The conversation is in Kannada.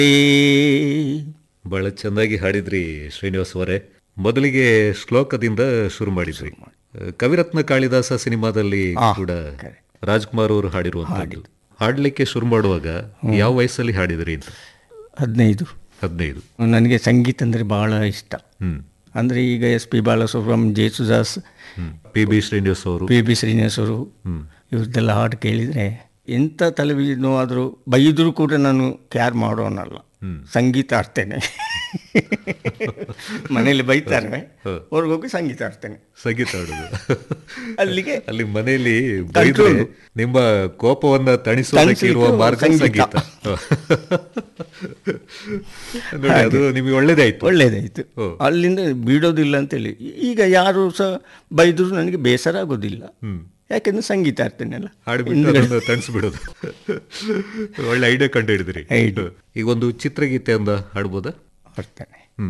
ಬಹಳ ಚೆನ್ನಾಗಿ ಹಾಡಿದ್ರಿ ಶ್ರೀನಿವಾಸ್ ಅವರೇ ಮೊದಲಿಗೆ ಶ್ಲೋಕದಿಂದ ಶುರು ಮಾಡಿದ್ರಿ ಕವಿರತ್ನ ಕಾಳಿದಾಸ ಸಿನಿಮಾದಲ್ಲಿ ಕೂಡ ರಾಜ್ಕುಮಾರ್ ಅವರು ಹಾಡಿರುವಂತದ್ದು ಹಾಡ್ಲಿಕ್ಕೆ ಶುರು ಮಾಡುವಾಗ ಯಾವ ವಯಸ್ಸಲ್ಲಿ ಹಾಡಿದ್ರಿ ಅಂತ ಹದಿನೈದು ಹದಿನೈದು ನನಗೆ ಸಂಗೀತ ಅಂದರೆ ಭಾಳ ಇಷ್ಟ ಹ್ಮ್ ಅಂದರೆ ಈಗ ಎಸ್ ಪಿ ಬಾಲಸುಬ್ರಹ್ಮಣ್ಯ ಜೇಸುದಾಸ್ ಹ್ಮ್ ಪಿ ಬಿ ಶ್ರೀನಿವಾಸ್ ಅವರು ಪಿ ಬಿ ಶ್ರೀನಿವಾಸ್ ಅವರು ಹ್ಮ್ ಇವ್ರದ್ದೆಲ್ಲ ಹಾಡು ಕೇಳಿದರೆ ಎಂಥ ತಲೆಬಿಸಿ ನೋವಾದರೂ ಬೈದರೂ ಕೂಡ ನಾನು ಕ್ಯಾರ್ ಮಾಡೋನಲ್ಲ ಸಂಗೀತ ಆಡ್ತೇನೆ ಮನೇಲಿ ಬೈತಾರೆ ಹೊರಗೋಗಿ ಸಂಗೀತ ಆಡ್ತೇನೆ ಸಂಗೀತ ಹಾಡುದು ಅಲ್ಲಿಗೆ ಅಲ್ಲಿ ಮನೆಯಲ್ಲಿ ಬೈದ್ರೆ ನಿಮ್ಮ ಕೋಪವನ್ನ ತಣಿಸೋದಕ್ಕೆ ಇರುವ ತಣಿಸ್ಲಿಕ್ಕೆ ಮಾರ್ಗ ಸಂಗೀತ. ಸಂಗೀತ ನೋಡಿ ಅದು ನಿಮಗೆ ಒಳ್ಳೇದಾಯ್ತು ಒಳ್ಳೇದಾಯಿತು ಓ. ಅಲ್ಲಿಂದ ಬಿಡೋದಿಲ್ಲ ಅಂತೇಳಿ ಈಗ ಯಾರು ಸಹ ಬೈದರೂ ನನಗೆ ಬೇಸರ ಆಗೋದಿಲ್ಲ ಹ್ಮ್ ಯಾಕೆಂದ್ರೆ ಸಂಗೀತ ಆಡ್ತೇನಲ್ಲ ಹಾಡ್ಬಿಟ್ಟು ಅದನ್ನು ತಣಿಸ್ಬಿಡೋದು ಒಳ್ಳೆ ಐಡಿಯಾ ಕಂಡು ಹಿಡಿದ್ರಿ Idea. ಈಗ ಒಂದು ಚಿತ್ರಗೀತೆ ಅಂದ ಹಾಡ್ಬೋದಾ ಆಡ್ತೇನೆ